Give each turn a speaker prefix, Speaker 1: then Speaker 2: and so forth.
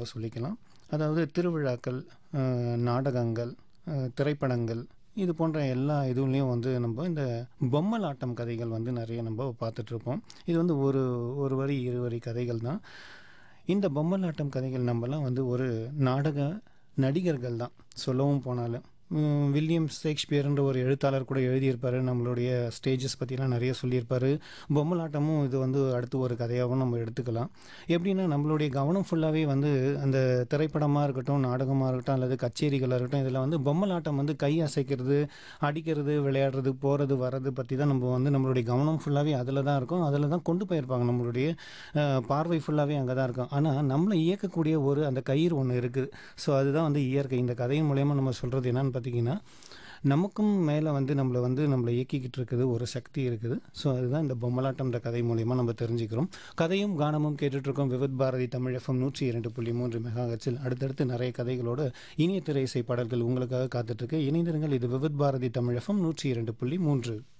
Speaker 1: நம்ம சொல்லிக்கலாம் அதாவது திருவிழாக்கள் அஹ், நாடகங்கள் அஹ், திரைப்படங்கள் இது போன்ற எல்லா இதுலேயும் வந்து நம்ம இந்த பொம்மலாட்டம் கதைகள் வந்து நிறைய நம்ம பார்த்துட்ருப்போம் இது வந்து ஒரு ஒரு வரி இரு வரி கதைகள் தான் இந்த பொம்மலாட்டம் கதைகள் நம்மலாம் வந்து ஒரு நாடக நடிகர்கள் தான் சொல்லவும் போனாலும் உம், வில்லியம் ஷேக்ஸ்பியர்ன்ற ஒரு எழுத்தாளர் கூட எழுதியிருப்பார் நம்மளுடைய ஸ்டேஜஸ் பற்றிலாம் நிறைய சொல்லியிருப்பார் பொம்மலாட்டமும் இது வந்து அடுத்து ஒரு கதையாகவும் நம்ம எடுத்துக்கலாம் எப்படின்னா நம்மளுடைய கவனம் ஃபுல்லாகவே வந்து அந்த திரைப்படமாக இருக்கட்டும் நாடகமாக இருக்கட்டும் அல்லது கச்சேரிகளாக இருக்கட்டும் இதில் வந்து பொம்மலாட்டம் வந்து கை அசைக்கிறது அடிக்கிறது விளையாடுறது போகிறது வர்றது பற்றி தான் நம்ம வந்து நம்மளுடைய கவனம் ஃபுல்லாகவே அதில் தான் இருக்கும் அதில் தான் கொண்டு போயிருப்பாங்க நம்மளுடைய அஹ், பார்வை ஃபுல்லாகவே அங்கே தான் இருக்கும் ஆனால் நம்மளை இயக்கக்கூடிய ஒரு அந்த கயிறு ஒன்று இருக்குது ஸோ அதுதான் வந்து இயற்கை இந்த கதையின் மூலயமா நம்ம சொல்கிறது என்னன்னு பார்த்தீங்கன்னா நமக்கும் மேலே வந்து நம்மளை வந்து நம்மளை இயக்கிக்கிட்டு இருக்குது ஒரு சக்தி இருக்குது ஸோ அதுதான் இந்த பொம்மலாட்டம்ன்ற கதை மூலயமா நம்ம தெரிஞ்சுக்கிறோம் கதையும் கானமும் கேட்டுட்ருக்கோம் விவித் பாரதி தமிழ் எஃப்எம் நூற்றி இரண்டு புள்ளி மூன்று மெகாஹெட்ஸில் அடுத்தடுத்து நிறைய கதைகளோட இனிய திரை இசை பாடல்கள் உங்களுக்காக காத்துட்ருக்கு இணைந்திருங்கள் இது விவித் பாரதி தமிழ் எஃப்எம் நூற்றி இரண்டு புள்ளி மூன்று